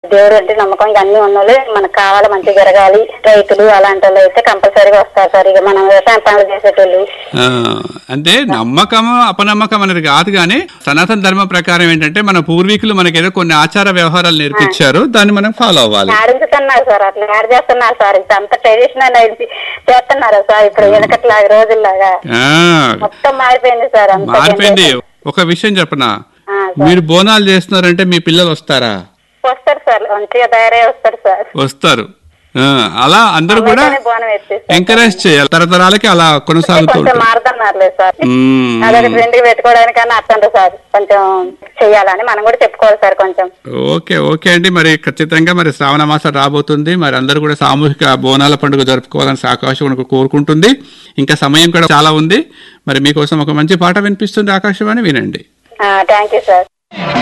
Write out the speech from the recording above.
దేవుడు అంటే నమ్మకం ఇక అన్ని ఉన్నోళ్ళు మనకు కావాలి మంచిగా జరగాలి రైతులు అలాంటి వాళ్ళు అయితే కంపల్సరీగా వస్తారు సార్ ఇక మనం వ్యవసాయం పనులు చేసేటోళ్ళు ఆ, అంటే నమ్మకం అపనమ్మకం అనేది కాదు కానీ సనాతన ధర్మ ప్రకారం ఏంటంటే మన పూర్వీకులు మనకి ఏదో కొన్ని ఆచార వ్యవహారాలు నేర్పించారు దాన్ని మనం ఫాలో అవ్వాలి ఆడించుతున్నారు సార్ అట్లా యాడ్ చేస్తున్నారు సార్ ఇప్పుడు అంత ట్రెడిషనల్ అయింది చేస్తున్నారు సార్ ఇప్పుడు వెనకట్లాగా రోజుల్లాగా ఆ, మొత్తం మారిపోయింది సార్ అంత మారిపోయింది ఒక విషయం చెప్పనా ఆ, మీరు బోనాలు చేస్తున్నారంటే మీ పిల్లలు వస్తారా వస్తారు సార్ మంచిగా తయారై వస్తారు సార్ వస్తారు ఆ, అలా అందరూ కూడా వెంటనే బోనం ఎత్తేస్తారు. ఎంకరేజ్ చేయాలి తరతరాలకి అలా కొనసాగుతూ కొంచెం ఉంటుంది మారుతున్నారులే సార్ మ్మ్. అదొక ట్రెండ్ పెట్టుకోవడానికన్నా అట్లంటారు సార్ కొంచెం చెయ్యాలని మనం కూడా చెప్పుకోవాలి సార్ కొంచెం ఓకే ఓకే అండి మరి ఖచ్చితంగా మరి శ్రావణ మాసం రాబోతుంది మరి అందరూ కూడా సామూహిక బోనాల పండుగ జరుపుకోవాలని ఆకాశవాణి కోరుకుంటుంది ఇంకా సమయం కూడా చాలా ఉంది మరి మీకోసం ఒక మంచి పాట వినిపిస్తుంది ఆకాశవాణి వినండి థ్యాంక్ యూ సార్